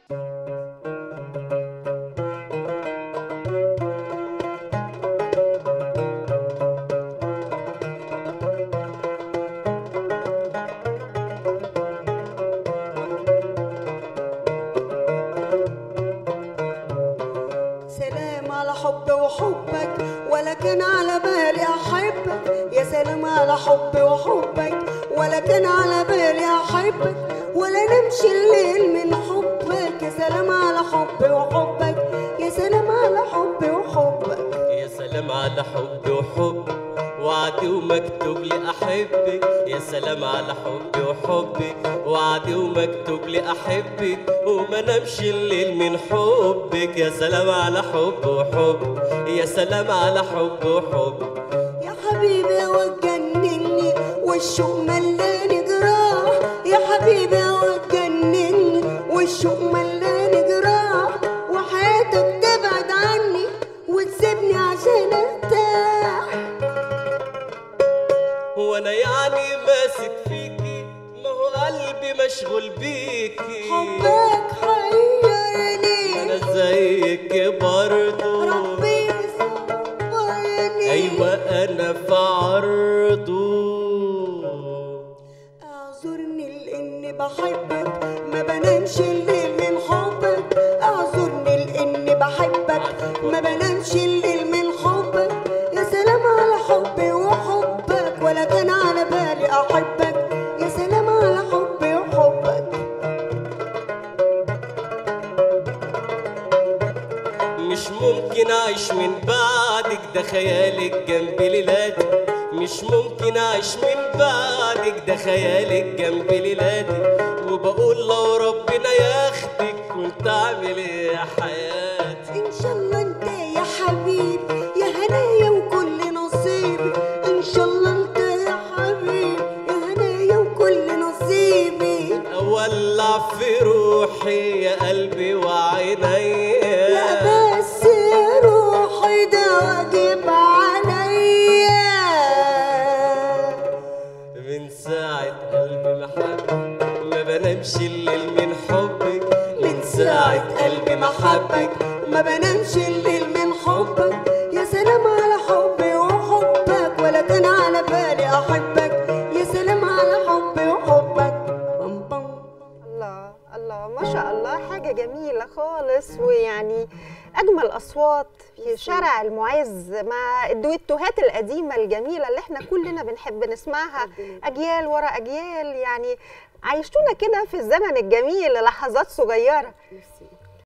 سلام على حب وحبك ولا كان على بالي احبك يا سلام على حب وحبك ولا كان على بالي احبك ولا نمشي الليل من حبك يا سلام على حب وحبك يا سلام على حب وحبك يا سلام على حب وحب وعدي ومكتوب لي احبك يا سلام على حب وحبك وعدي ومكتوب لي احبك وما نمشي الليل من حبك يا سلام على حب وحب يا سلام على حب وحب يا حبيبي وتجنني والشوق ملان جراح يا حبيبي وتجنني والشوق ملان جراح وحياتك تبعد عني وتسيبني عشان ارتاح وانا يعني ماسك فيكي ما هو قلبي مشغول بيكي حبك حيرني انا زيك برضو ربي يصبرني ايوه انا في عرضه اعذرني لاني بحبك ما بنامش الليل من حبك اعذرني لاني بحبك ما بنامش الليل من حبك يا سلام على حبي وحبك ولا كان على بالي احبك يا سلام على حبي وحبك مش ممكن اعيش من بعدك ده خيالك جنبي ليلاتي مش ممكن اعيش من بعدك ده خيالك جنبي ليلاتي وبقول لو ربنا ياخدك كنت اعمل ايه يا حياتي ان شاء الله انت يا حبيبي يا هنايا وكل نصيبي ان شاء الله انت يا حبيبي يا هنايا وكل نصيبي اولع في روحي يا قلبي وعينيا لا بس روحي ده واجب عليا من ساعة قلبي ما حبك ما بنامش الليل من حبك من ساعة قلبي ما حبك ما بنامش الليل من حبك يا سلام على حبي وحبك ولا كان على بالي أحبك يا سلام على حبي وحبك بام بام الله الله ما شاء الله حاجة جميلة خالص ويعني أجمل أصوات في شارع المعز مع الدويتوهات القديمة الجميلة اللي احنا كلنا بنحب نسمعها أجيال ورا أجيال يعني عايشتونا كده في الزمن الجميل لحظات صغيرة